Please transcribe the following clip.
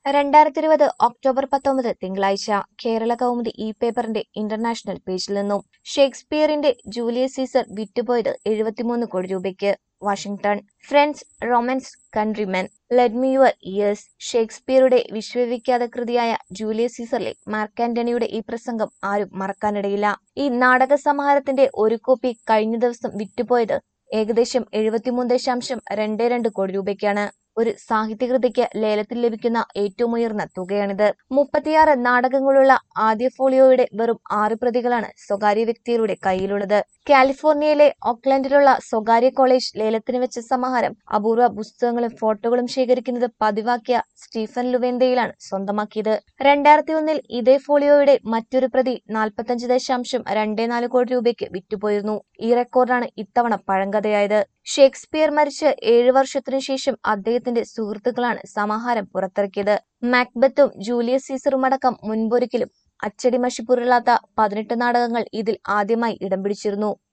രണ്ടായിരത്തി ഇരുപത് ഒക്ടോബർ പത്തൊമ്പത് തിങ്കളാഴ്ച കേരള കൗമുദി ഇ പേപ്പറിന്റെ ഇന്റർനാഷണൽ പേജിൽ നിന്നും ഷേക്സ്പിയറിന്റെ ജൂലിയസ് സീസർ വിറ്റുപോയത് എഴുപത്തിമൂന്ന് കോടി രൂപയ്ക്ക് Washington friends Romans countrymen lend me your ears ഷേക്സ്പിയറുടെ വിശ്വവിഖ്യാത കൃതിയായ ജൂലിയസ് സീസറിലെ മാർക്ക് ആന്റണിയുടെ ഈ പ്രസംഗം ആരും മറക്കാനിടയില്ല ഈ നാടക സമാഹാരത്തിന്റെ ഒരു കോപ്പി കഴിഞ്ഞ ദിവസം വിറ്റുപോയത് ഏകദേശം എഴുപത്തിമൂന്ന് ദശാംശം രണ്ട് രണ്ട് കോടി രൂപയ്ക്കാണ് ഒരു സാഹിത്യകൃതിക്ക് ലേലത്തിൽ ലഭിക്കുന്ന ഏറ്റവും ഉയർന്ന തുകയാണിത് മുപ്പത്തിയാറ് നാടകങ്ങളുള്ള ആദ്യ ഫോളിയോയുടെ വെറും ആറ് പ്രതികളാണ് സ്വകാര്യ വ്യക്തികളുടെ കയ്യിലുള്ളത് കാലിഫോർണിയയിലെ ഓക്ലൻഡിലുള്ള സ്വകാര്യ കോളേജ് ലേലത്തിന് വെച്ച സമാഹാരം അപൂർവ പുസ്തകങ്ങളും ഫോട്ടോകളും ശേഖരിക്കുന്നത് പതിവാക്കിയ സ്റ്റീഫൻ ലുവേന്തയിലാണ് സ്വന്തമാക്കിയത് രണ്ടായിരത്തി ഒന്നിൽ ഇതേ ഫോളിയോയുടെ മറ്റൊരു പ്രതി നാൽപ്പത്തഞ്ച് ദശാംശം രണ്ടേ നാല് കോടി രൂപയ്ക്ക് വിറ്റുപോയിരുന്നു ഈ റെക്കോർഡാണ് ഇത്തവണ പഴങ്കഥയായത് ഷേക്സ്പിയർ മരിച്ച് ഏഴു വർഷത്തിനു ശേഷം അദ്ദേഹത്തിന്റെ സുഹൃത്തുക്കളാണ് സമാഹാരം പുറത്തിറക്കിയത് മാക്ബത്തും ജൂലിയസ് സീസറുമടക്കം മുൻപൊരിക്കലും അച്ചടി മഷി പുരളാത്ത പതിനെട്ട് നാടകങ്ങൾ ഇതിൽ ആദ്യമായി ഇടം പിടിച്ചിരുന്നു